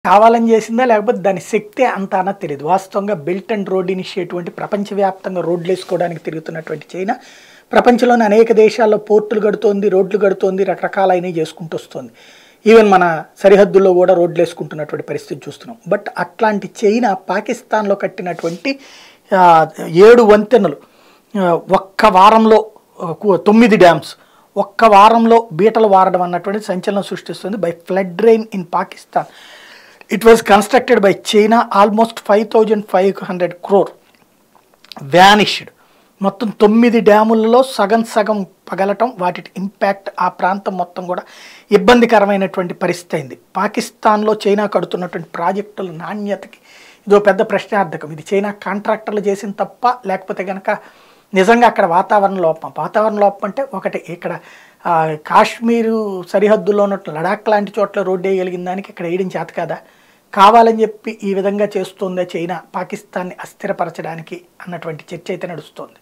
కావాలని చేసిందా లేకపోతే దాని శక్తి అంత అన్నది తెలియదు వాస్తవంగా బెల్ట్ అండ్ రోడ్ ఇనిషియేటివ్ అంటే ప్రపంచవ్యాప్తంగా రోడ్లు వేసుకోవడానికి తిరుగుతున్నటువంటి చైనా ప్రపంచంలోని అనేక దేశాల్లో పోర్టులు కడుతోంది రోడ్లు కడుతోంది రకరకాలైనవి చేసుకుంటూ వస్తుంది ఈవెన్ మన సరిహద్దుల్లో కూడా రోడ్లు వేసుకుంటున్నటువంటి పరిస్థితి చూస్తున్నాం బట్ అట్లాంటి చైనా పాకిస్తాన్లో కట్టినటువంటి ఆ, ఏడు వంతెనలు ఆ, ఒక్క వారంలో ఆ, కు- తొమ్మిది డ్యామ్స్ ఒక్క వారంలో బీటలు వారడం అన్నటువంటి సంచలనం సృష్టిస్తుంది by flood rain in Pakistan it was constructed by China almost five thousand five hundred crore vanished మొత్తం తొమ్మిది డ్యాములలో సగం సగం పగలటం వాటి ఇంపాక్ట్ ఆ ప్రాంతం మొత్తం కూడా ఇబ్బందికరమైనటువంటి పరిస్థితి అయింది పాకిస్తాన్లో చైనా కడుతున్నటువంటి ప్రాజెక్టుల నాణ్యతకి ఇదో పెద్ద ప్రశ్నార్థకం ఇది చైనా కాంట్రాక్టర్లు చేసిన తప్ప లేకపోతే కనుక నిజంగా అక్కడ వాతావరణ లోపం వాతావరణ లోపం అంటే ఒకటి ఇక్కడ ఆ, కాశ్మీరు సరిహద్దులో ఉన్నట్టు లడాక్ లాంటి చోట్ల రోడ్డు వేయగలిగిన దానికి ఇక్కడ వేయడం చేత కదా కావాలని చెప్పి ఈ విధంగా చేస్తుందే చైనా పాకిస్తాన్ని అస్థిరపరచడానికి అన్నటువంటి చర్చ అయితే నడుస్తోంది